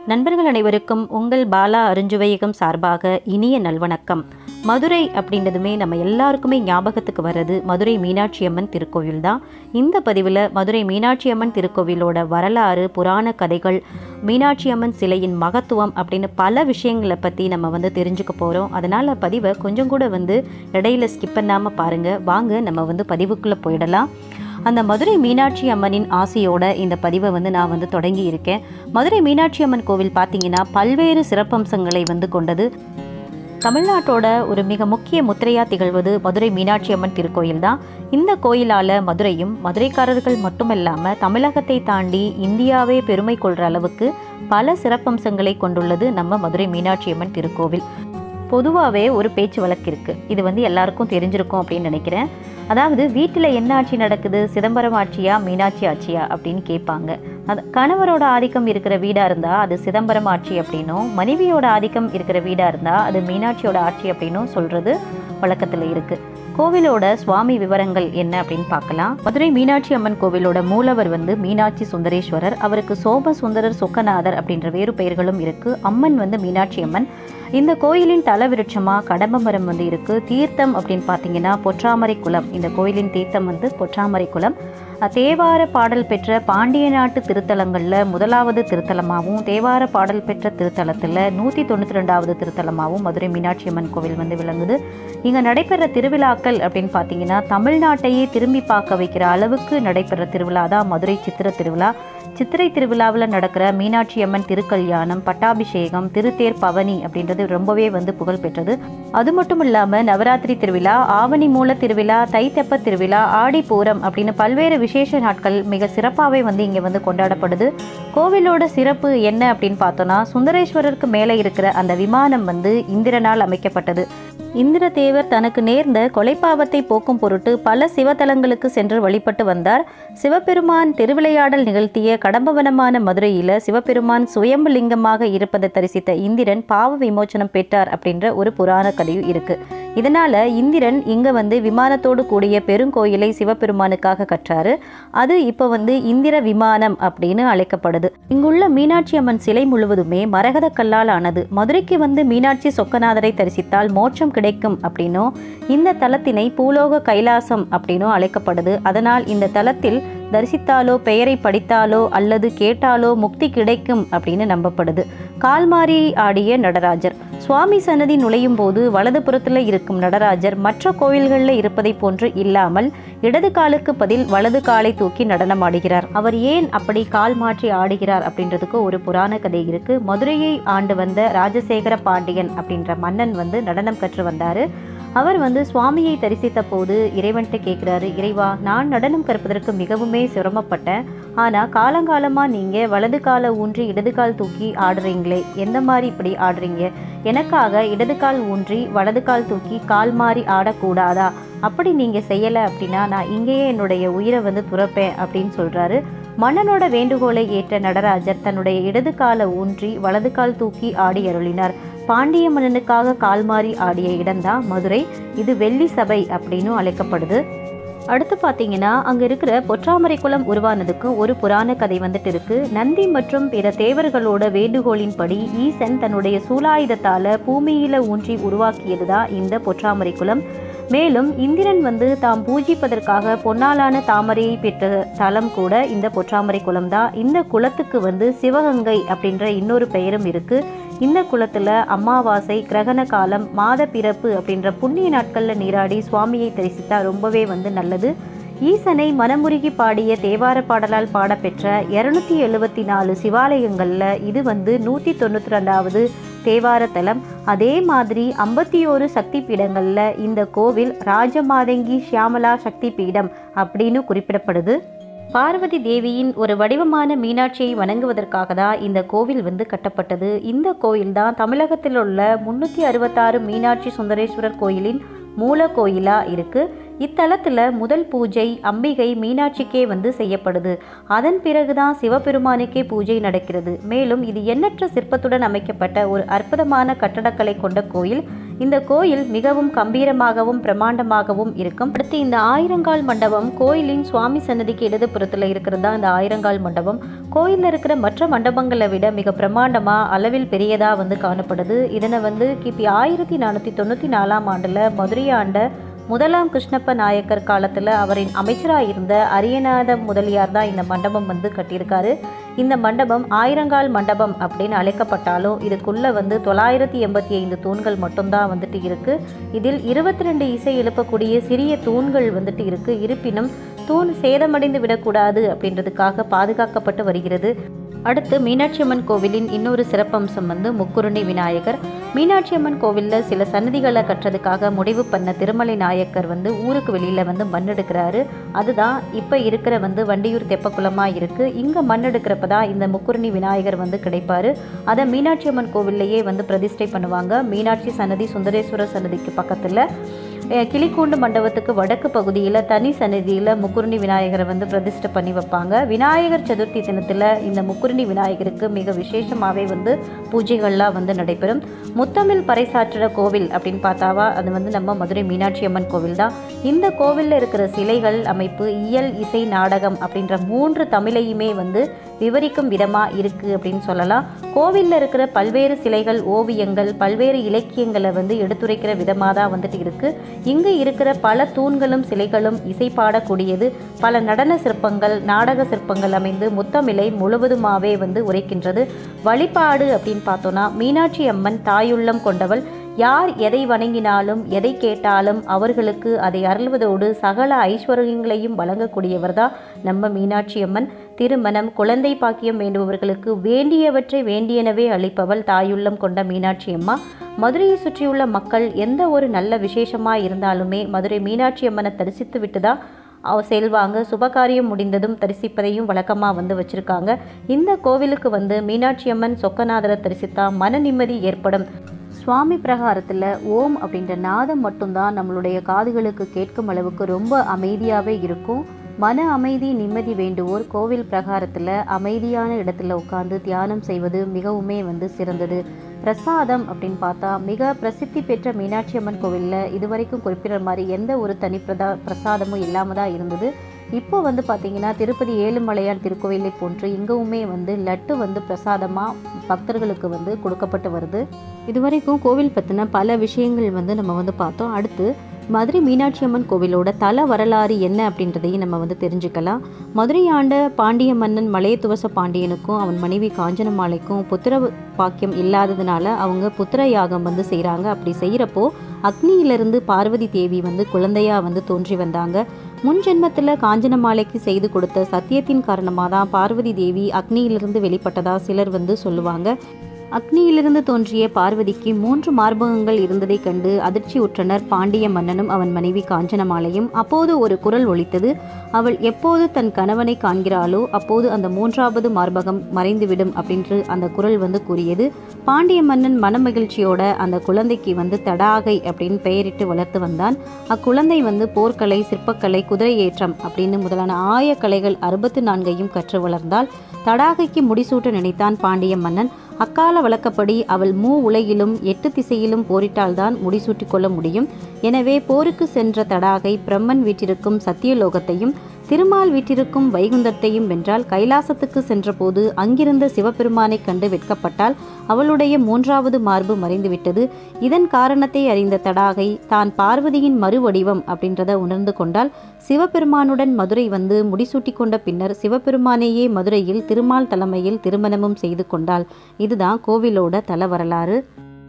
நண்பர்கள் அனைவருக்கும் உங்கள் பாலா அருஞ்சுவையகம் சார்பாக இனிய நல்வணக்கம் மதுரை அப்படின்றதுமே நம்ம எல்லாருக்குமே ஞாபகத்துக்கு வர்றது மதுரை மீனாட்சி அம்மன் திருக்கோவில் தான் இந்த பதிவில் மதுரை மீனாட்சி அம்மன் திருக்கோவிலோட வரலாறு புராண கதைகள் மீனாட்சி அம்மன் சிலையின் மகத்துவம் அப்படின்னு பல விஷயங்களை பற்றி நம்ம வந்து தெரிஞ்சுக்க போகிறோம் அதனால் பதிவை கொஞ்சம் கூட வந்து இடையில ஸ்கிப் பண்ணாமல் பாருங்கள் வாங்க நம்ம வந்து பதிவுக்குள்ளே போயிடலாம் அந்த மதுரை மீனாட்சி அம்மனின் ஆசையோட இந்த பதிவை வந்து நான் வந்து தொடங்கி இருக்கேன் மதுரை மீனாட்சி அம்மன் கோவில் பார்த்தீங்கன்னா பல்வேறு சிறப்பம்சங்களை வந்து கொண்டது தமிழ்நாட்டோட ஒரு மிக முக்கிய முத்திரையா திகழ்வது மதுரை மீனாட்சி அம்மன் திருக்கோயில் தான் இந்த கோயிலால் மதுரையும் மதுரைக்காரர்கள் மட்டுமல்லாமல் தமிழகத்தை தாண்டி இந்தியாவே பெருமை கொள்கிற அளவுக்கு பல சிறப்பம்சங்களை கொண்டுள்ளது நம்ம மதுரை மீனாட்சி அம்மன் திருக்கோவில் பொதுவாகவே ஒரு பேச்சு வழக்கு இருக்குது இது வந்து எல்லாருக்கும் தெரிஞ்சிருக்கும் அப்படின்னு நினைக்கிறேன் அதாவது வீட்டில் என்ன ஆட்சி நடக்குது சிதம்பரம் ஆட்சியா மீனாட்சி ஆட்சியா அப்படின்னு கேட்பாங்க அது கணவரோட ஆதிக்கம் இருக்கிற வீடாக இருந்தால் அது சிதம்பரம் ஆட்சி அப்படின்னும் மனைவியோட ஆதிக்கம் இருக்கிற வீடாக இருந்தால் அது மீனாட்சியோட ஆட்சி அப்படின்னும் சொல்கிறது வழக்கத்தில் இருக்குது கோவிலோட சுவாமி விவரங்கள் என்ன அப்படின்னு பார்க்கலாம் மதுரை மீனாட்சி அம்மன் கோவிலோட மூலவர் வந்து மீனாட்சி சுந்தரேஸ்வரர் அவருக்கு சோம சுந்தரர் சொக்கநாதர் அப்படின்ற வேறு பெயர்களும் இருக்கு அம்மன் வந்து மீனாட்சி அம்மன் இந்த கோயிலின் தலவிருட்சமாக கடம்ப மரம் வந்து இருக்கு தீர்த்தம் அப்படின்னு பார்த்தீங்கன்னா பொற்றாமரை குளம் இந்த கோயிலின் தீர்த்தம் வந்து பொற்றாமரை குளம் தேவார பாடல் பெற்ற பாண்டிய நாட்டு திருத்தலங்களில் முதலாவது திருத்தலமாகவும் தேவார பாடல் பெற்ற திருத்தலத்தில் நூற்றி தொண்ணூற்றி ரெண்டாவது திருத்தலமாகவும் மதுரை மீனாட்சி அம்மன் கோவில் வந்து விளங்குது இங்கே நடைபெற திருவிழாக்கள் அப்படின்னு பார்த்தீங்கன்னா தமிழ்நாட்டையே திரும்பி பார்க்க வைக்கிற அளவுக்கு நடைபெற திருவிழா தான் மதுரை சித்திர திருவிழா சித்திரை திருவிழாவில் நடக்கிற மீனாட்சி அம்மன் திருக்கல்யாணம் பட்டாபிஷேகம் திருத்தேர் பவனி அப்படின்றது ரொம்பவே வந்து புகழ் பெற்றது அது மட்டும் இல்லாமல் நவராத்திரி திருவிழா ஆவணி மூல திருவிழா தைத்தெப்ப திருவிழா ஆடிப்பூரம் அப்படின்னு பல்வேறு விசேஷ நாட்கள் மிக சிறப்பாகவே வந்து இங்கே வந்து கொண்டாடப்படுது கோவிலோட சிறப்பு என்ன அப்படின்னு பார்த்தோன்னா சுந்தரேஸ்வரருக்கு மேலே இருக்கிற அந்த விமானம் வந்து இந்திரனால் அமைக்கப்பட்டது இந்திரதேவர் தனக்கு நேர்ந்த கொலைப்பாவத்தை போக்கும் பொருட்டு பல சிவத்தலங்களுக்கு சென்று வழிபட்டு வந்தார் சிவபெருமான் திருவிளையாடல் நிகழ்த்திய கடம்பவனமான மதுரையில் சிவபெருமான் சுயம்புலிங்கமாக இருப்பதை தரிசித்த இந்திரன் பாவ விமோச்சனம் பெற்றார் அப்படின்ற ஒரு புராண கதையும் இருக்கு இதனால இந்திரன் இங்க வந்து விமானத்தோடு கூடிய பெருங்கோயிலை சிவபெருமானுக்காக கற்றாரு அது இப்போ வந்து இந்திர விமானம் அப்படின்னு அழைக்கப்படுது இங்குள்ள மீனாட்சி அம்மன் சிலை முழுவதுமே மரகத கல்லால் ஆனது மதுரைக்கு வந்து மீனாட்சி சொக்கநாதரை தரிசித்தால் மோட்சம் கிடைக்கும் அப்படின்னும் இந்த தலத்தினை பூலோக கைலாசம் அப்படின்னும் அழைக்கப்படுது அதனால் இந்த தலத்தில் தரிசித்தாலோ பெயரை படித்தாலோ அல்லது கேட்டாலோ முக்தி கிடைக்கும் அப்படின்னு நம்பப்படுது கால்மாரி ஆடிய நடராஜர் சுவாமி சன்னதி நுழையும் போது வலது புறத்தில் இருக்கும் நடராஜர் மற்ற கோயில்களில் இருப்பதை போன்று இல்லாமல் இடது காலுக்கு பதில் வலது காலை தூக்கி நடனமாடுகிறார் அவர் ஏன் அப்படி கால் மாற்றி ஆடுகிறார் அப்படின்றதுக்கு ஒரு புராண கதை இருக்கு மதுரையை ஆண்டு வந்த ராஜசேகர பாண்டியன் அப்படின்ற மன்னன் வந்து நடனம் கற்று வந்தாரு அவர் வந்து சுவாமியை தரிசித்த போது இறைவன்கிட்ட கேட்குறாரு இறைவா நான் நடனம் கற்பதற்கு மிகவுமே சிரமப்பட்டேன் ஆனால் காலங்காலமாக நீங்கள் வலது காலை ஊன்றி இடது கால் தூக்கி ஆடுறீங்களே எந்த மாதிரி இப்படி ஆடுறீங்க எனக்காக இடது கால் ஊன்றி வலது கால் தூக்கி கால் மாறி ஆடக்கூடாதா அப்படி நீங்கள் செய்யலை அப்படின்னா நான் இங்கேயே என்னுடைய உயிரை வந்து துறப்பேன் அப்படின்னு சொல்கிறாரு மன்னனோட வேண்டுகோளை ஏற்ற நடராஜர் தன்னுடைய இடது காலை ஊன்றி வலது கால் தூக்கி ஆடி அருளினார் பாண்டிய மன்னனுக்காக கால்மாறி ஆடிய இடம்தான் மதுரை இது வெள்ளி சபை அப்படின்னு அழைக்கப்படுது அடுத்து பார்த்தீங்கன்னா அங்கே இருக்கிற பொற்றாமரை குளம் உருவானதுக்கு ஒரு புராண கதை வந்துட்டு இருக்கு நந்தி மற்றும் பிற தேவர்களோட வேண்டுகோளின்படி ஈசன் தன்னுடைய சூலாயுதத்தால் பூமியில ஊன்றி உருவாக்கியது தான் இந்த பொற்றாமரை குளம் மேலும் இந்திரன் வந்து தாம் பூஜிப்பதற்காக பொன்னாலான தாமரையை பெற்ற தலம் கூட இந்த பொற்றாமரை குளம் தான் இந்த குளத்துக்கு வந்து சிவகங்கை அப்படின்ற இன்னொரு பெயரும் இருக்கு இந்த குளத்துல அமாவாசை கிரகண காலம் மாத பிறப்பு அப்படின்ற புண்ணிய நாட்களில் நீராடி சுவாமியை தரிசித்தா ரொம்பவே வந்து நல்லது ஈசனை மனமுருகி பாடிய தேவார பாடலால் பாடப்பெற்ற இரநூத்தி எழுபத்தி நாலு சிவாலயங்களில் இது வந்து நூற்றி தொண்ணூற்றி ரெண்டாவது தேவார தலம் அதே மாதிரி ஐம்பத்தி ஓரு சக்தி பீடங்களில் இந்த கோவில் ராஜமாதங்கி ஷியாமலா சக்தி பீடம் அப்படின்னு குறிப்பிடப்படுது பார்வதி தேவியின் ஒரு வடிவமான மீனாட்சியை வணங்குவதற்காக தான் இந்த கோவில் வந்து கட்டப்பட்டது இந்த கோயில் தான் தமிழகத்தில் உள்ள முன்னூற்றி அறுபத்தாறு மீனாட்சி சுந்தரேஸ்வரர் கோயிலின் மூல கோயிலாக இருக்குது இத்தலத்தில் முதல் பூஜை அம்பிகை மீனாட்சிக்கே வந்து செய்யப்படுது அதன் பிறகுதான் சிவபெருமானுக்கே பூஜை நடக்கிறது மேலும் இது எண்ணற்ற சிற்பத்துடன் அமைக்கப்பட்ட ஒரு அற்புதமான கட்டடக்கலை கொண்ட கோயில் இந்த கோயில் மிகவும் கம்பீரமாகவும் பிரம்மாண்டமாகவும் இருக்கும் அடுத்து இந்த ஆயிரங்கால் மண்டபம் கோயிலின் சுவாமி சன்னதிக்கு இடதுபுறத்தில் இருக்கிறது தான் இந்த ஆயிரங்கால் மண்டபம் கோயிலில் இருக்கிற மற்ற மண்டபங்களை விட மிக பிரம்மாண்டமாக அளவில் பெரியதாக வந்து காணப்படுது இதனை வந்து கிபி ஆயிரத்தி நானூற்றி தொண்ணூற்றி நாலாம் ஆண்டில் மதுரை ஆண்ட முதலாம் கிருஷ்ணப்ப நாயக்கர் காலத்தில் அவரின் அமைச்சராக இருந்த அரியநாத முதலியார் தான் இந்த மண்டபம் வந்து கட்டியிருக்காரு இந்த மண்டபம் ஆயிரங்கால் மண்டபம் அப்படின்னு அழைக்கப்பட்டாலும் இதுக்குள்ளே வந்து தொள்ளாயிரத்தி எண்பத்தி ஐந்து தூண்கள் மட்டும்தான் வந்துட்டு இருக்குது இதில் இருபத்தி ரெண்டு இசை எழுப்பக்கூடிய சிறிய தூண்கள் வந்துட்டு இருக்குது இருப்பினும் தூண் சேதமடைந்து விடக்கூடாது அப்படின்றதுக்காக பாதுகாக்கப்பட்டு வருகிறது அடுத்து மீனாட்சி அம்மன் கோவிலின் இன்னொரு சிறப்பம்சம் வந்து முக்குருணி விநாயகர் மீனாட்சி அம்மன் கோவிலில் சில சன்னதிகளை கட்டுறதுக்காக முடிவு பண்ண திருமலை நாயக்கர் வந்து ஊருக்கு வெளியில் வந்து மண் எடுக்கிறாரு அதுதான் இப்போ இருக்கிற வந்து வண்டியூர் தெப்பக்குளமாக இருக்குது இங்கே மண் எடுக்கிறப்ப தான் இந்த முக்குருணி விநாயகர் வந்து கிடைப்பாரு அதை மீனாட்சி அம்மன் கோவில்லையே வந்து பிரதிஷ்டை பண்ணுவாங்க மீனாட்சி சன்னதி சுந்தரேஸ்வரர் சன்னதிக்கு பக்கத்தில் அஹ் கிளிக்கூண்டு மண்டபத்துக்கு வடக்கு பகுதியில் தனி சன்னதியில் முக்குருணி விநாயகரை வந்து பிரதிஷ்டை பண்ணி வைப்பாங்க விநாயகர் சதுர்த்தி தினத்தில் இந்த முக்குருணி விநாயகருக்கு மிக விசேஷமாகவே வந்து பூஜைகள்லாம் வந்து நடைபெறும் முத்தமிழ் பறைசாற்றுற கோவில் அப்படின்னு பார்த்தாவா அது வந்து நம்ம மதுரை மீனாட்சி அம்மன் கோவில் தான் இந்த கோவிலில் இருக்கிற சிலைகள் அமைப்பு இயல் இசை நாடகம் அப்படின்ற மூன்று தமிழையுமே வந்து விவரிக்கும் விதமாக இருக்குது அப்படின்னு சொல்லலாம் கோவிலில் இருக்கிற பல்வேறு சிலைகள் ஓவியங்கள் பல்வேறு இலக்கியங்களை வந்து எடுத்துரைக்கிற விதமாக தான் வந்துட்டு இருக்குது இங்கு இருக்கிற பல தூண்களும் சிலைகளும் இசை பாடக்கூடியது பல நடன சிற்பங்கள் நாடக சிற்பங்கள் அமைந்து முத்தமிழை முழுவதுமாவே வந்து உரைக்கின்றது வழிபாடு அப்படின்னு பார்த்தோன்னா மீனாட்சி அம்மன் தாயுள்ளம் கொண்டவள் யார் எதை வணங்கினாலும் எதை கேட்டாலும் அவர்களுக்கு அதை அருள்வதோடு சகல ஐஸ்வர்யங்களையும் வழங்கக்கூடியவர் தான் நம்ம மீனாட்சி அம்மன் திருமணம் குழந்தை பாக்கியம் வேண்டுபவர்களுக்கு வேண்டியவற்றை வேண்டியனவே அளிப்பவள் தாயுள்ளம் கொண்ட மீனாட்சி அம்மா மதுரையை சுற்றியுள்ள மக்கள் எந்த ஒரு நல்ல விசேஷமாக இருந்தாலுமே மதுரை மீனாட்சி அம்மனை தரிசித்து விட்டு தான் அவ செல்வாங்க சுபகாரியம் முடிந்ததும் தரிசிப்பதையும் வழக்கமாக வந்து வச்சுருக்காங்க இந்த கோவிலுக்கு வந்து மீனாட்சி அம்மன் சொக்கநாதரை தரிசித்தா மன நிம்மதி ஏற்படும் சுவாமி பிரகாரத்தில் ஓம் அப்படின்ற நாதம் மட்டும்தான் நம்மளுடைய காதுகளுக்கு கேட்கும் அளவுக்கு ரொம்ப அமைதியாகவே இருக்கும் மன அமைதி நிம்மதி வேண்டுவோர் கோவில் பிரகாரத்தில் அமைதியான இடத்துல உட்காந்து தியானம் செய்வது மிகவுமே வந்து சிறந்தது பிரசாதம் அப்படின்னு பார்த்தா மிக பிரசித்தி பெற்ற மீனாட்சி அம்மன் கோவிலில் இதுவரைக்கும் குறிப்பிடுற மாதிரி எந்த ஒரு தனி பிரதா பிரசாதமும் இல்லாமல் தான் இருந்தது இப்போ வந்து பார்த்தீங்கன்னா திருப்பதி ஏழுமலையான் திருக்கோவிலை போன்று இங்கவுமே வந்து லட்டு வந்து பிரசாதமாக பக்தர்களுக்கு வந்து கொடுக்கப்பட்டு வருது இதுவரைக்கும் கோவில் பற்றின பல விஷயங்கள் வந்து நம்ம வந்து பார்த்தோம் அடுத்து மதுரை மீனாட்சி அம்மன் கோவிலோட தல வரலாறு என்ன அப்படின்றதையும் நம்ம வந்து தெரிஞ்சுக்கலாம் மதுரை ஆண்ட பாண்டிய மன்னன் மலையத்துவச பாண்டியனுக்கும் அவன் மனைவி காஞ்சனமாலைக்கும் புத்திர பாக்கியம் இல்லாததுனால அவங்க புத்திர யாகம் வந்து செய்கிறாங்க அப்படி செய்கிறப்போ அக்னியிலிருந்து பார்வதி தேவி வந்து குழந்தையா வந்து தோன்றி வந்தாங்க முன் ஜென்மத்தில் காஞ்சனமாலைக்கு செய்து கொடுத்த சத்தியத்தின் காரணமாக தான் பார்வதி தேவி அக்னியிலிருந்து வெளிப்பட்டதா சிலர் வந்து சொல்லுவாங்க அக்னியிலிருந்து தோன்றிய பார்வதிக்கு மூன்று மார்பகங்கள் இருந்ததைக் கண்டு அதிர்ச்சி உற்றனர் பாண்டிய மன்னனும் அவன் மனைவி காஞ்சனமாலையும் அப்போது ஒரு குரல் ஒலித்தது அவள் எப்போது தன் கணவனை காண்கிறாளோ அப்போது அந்த மூன்றாவது மார்பகம் மறைந்துவிடும் அப்படின்று அந்த குரல் வந்து கூறியது பாண்டிய மன்னன் மனமகிழ்ச்சியோட அந்த குழந்தைக்கு வந்து தடாகை அப்படின்னு பெயரிட்டு வளர்த்து வந்தான் அக்குழந்தை வந்து போர்க்கலை சிற்பக்கலை குதிரை ஏற்றம் அப்படின்னு முதலான ஆய கலைகள் அறுபத்து நான்கையும் கற்று வளர்ந்தால் தடாகைக்கு முடிசூட்ட நினைத்தான் பாண்டிய மன்னன் அக்கால வழக்கப்படி அவள் மூ உலகிலும் எட்டு திசையிலும் போரிட்டால்தான் முடிசூட்டிக் கொள்ள முடியும் எனவே போருக்கு சென்ற தடாகை பிரம்மன் வீட்டிற்கும் சத்தியலோகத்தையும் திருமால் வீட்டிற்கும் வைகுந்தத்தையும் வென்றால் கைலாசத்துக்கு சென்றபோது அங்கிருந்த சிவபெருமானைக் கண்டு வெட்கப்பட்டால் அவளுடைய மூன்றாவது மார்பு மறைந்துவிட்டது இதன் காரணத்தை அறிந்த தடாகை தான் பார்வதியின் மறுவடிவம் அப்படின்றத உணர்ந்து கொண்டால் சிவபெருமானுடன் மதுரை வந்து முடிசூட்டி கொண்ட பின்னர் சிவபெருமானையே மதுரையில் திருமால் தலைமையில் திருமணமும் செய்து கொண்டாள் இதுதான் கோவிலோட தல வரலாறு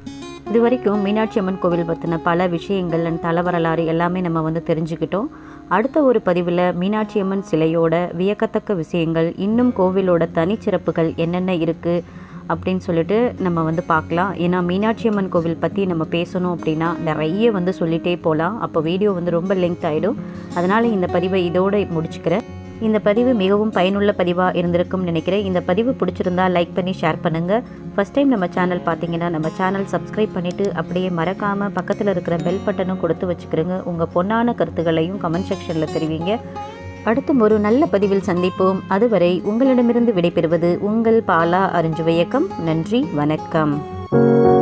இது வரைக்கும் மீனாட்சி அம்மன் கோவில் பற்றின பல விஷயங்கள் and தல வரலாறு எல்லாமே நம்ம வந்து தெரிஞ்சுக்கிட்டோம் அடுத்த ஒரு பதிவில் மீனாட்சி அம்மன் சிலையோட வியக்கத்தக்க விஷயங்கள் இன்னும் கோவிலோட தனிச்சிறப்புகள் என்னென்ன இருக்குது அப்படின்னு சொல்லிட்டு நம்ம வந்து பார்க்கலாம் ஏன்னா மீனாட்சி அம்மன் கோவில் பற்றி நம்ம பேசணும் அப்படின்னா நிறைய வந்து சொல்லிகிட்டே போகலாம் அப்போ வீடியோ வந்து ரொம்ப லெங்க் ஆகிடும் அதனால் இந்த பதிவை இதோடு முடிச்சுக்கிறேன் இந்த பதிவு மிகவும் பயனுள்ள பதிவாக இருந்திருக்கும்னு நினைக்கிறேன் இந்த பதிவு பிடிச்சிருந்தா லைக் பண்ணி ஷேர் பண்ணுங்கள் ஃபஸ்ட் டைம் நம்ம சேனல் பார்த்தீங்கன்னா நம்ம சேனல் சப்ஸ்கிரைப் பண்ணிவிட்டு அப்படியே மறக்காமல் பக்கத்தில் இருக்கிற பெல் பட்டனும் கொடுத்து வச்சுக்கிறோங்க உங்கள் பொன்னான கருத்துக்களையும் கமெண்ட் செக்ஷனில் தெரிவிங்க அடுத்தும் ஒரு நல்ல பதிவில் சந்திப்போம் அதுவரை உங்களிடமிருந்து விடைபெறுவது உங்கள் பாலா அருஞ்சுவையக்கம் நன்றி வணக்கம்